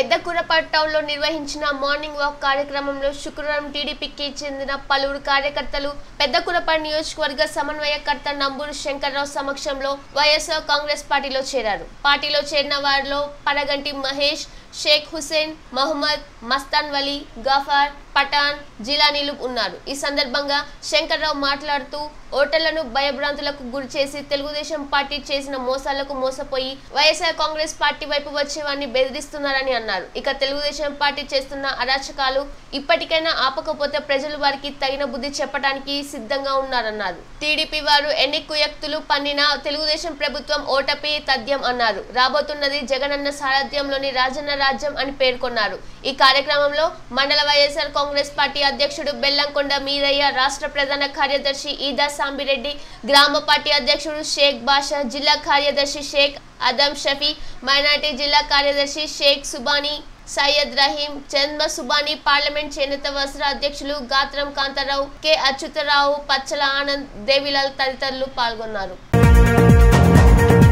Peddakurapadu town లో నిర్వహించిన morning walk కార్యక్రమంలో శుక్రవారం టీడీపీకి చెందిన పలువురు కార్యకర్తలు పెద్దకూరపాడు నియోజకవర్గ సమన్వయకర్త నంబూరు శంకర్రావు సమక్షంలో వైఎస్ఆర్ కాంగ్రెస్ పార్టీలో చేరారు పార్టీలో చేరిన వారిలో పడగంటి మహేష్ షేక్ హుసేన్ మహమ్మద్ మస్తాన్ వలీ గఫార్ పఠాన్ జిలానీలు ఉన్నారు ఈ సందర్భంగా శంకర్రావు మాట్లాడుతూ ఓటర్లను భయభ్రాంతులకు గురి చేసి తెలుగుదేశం పార్టీ చేసిన మోసాలకు మోసపోయి వైఎస్ఆర్ కాంగ్రెస్ పార్టీ వైపు వచ్చే వారిని బెదిరిస్తున్నారని అన్నారు ఇక తెలుగుదేశం పార్టీ చేస్తున్న అరాచకాలు ఇప్పటికైనా ఆపకపోతే ప్రజలు వారికి తగిన బుద్ధి చెప్పడానికి సిద్ధంగా ఉన్నారన్నారు టీడీపీ వారు ఎన్ని కుయక్తులు పన్నినా తెలుగుదేశం ప్రభుత్వం ఓటపి తథ్యం అన్నారు రాబోతున్నది జగనన్న సారథ్యంలోని రాజన్న రాజ్యం అని పేర్కొన్నారు ఈ కార్యక్రమంలో మండల వైఎస్ఆర్ కాంగ్రెస్ పార్టీ అధ్యక్షుడు బెల్లంకొండ మీరయ్య రాష్ట్ర ప్రధాన కార్యదర్శి ఈదా సాంబిరెడ్డి గ్రామ పార్టీ అధ్యక్షుడు షేక్ బాషా జిల్లా కార్యదర్శి షేక్ అదం షఫీ మైనార్టీ జిల్లా కార్యదర్శి షేక్ సుబానీ సయ్యద్ రహీం చంద్మ సుబానీ పార్లమెంట్ చేనేత వస్త్ర అధ్యక్షులు గాత్రం కాంతారావు కె అచ్యుతరావు పచ్చల ఆనంద్ దేవిలాల్ తదితరులు పాల్గొన్నారు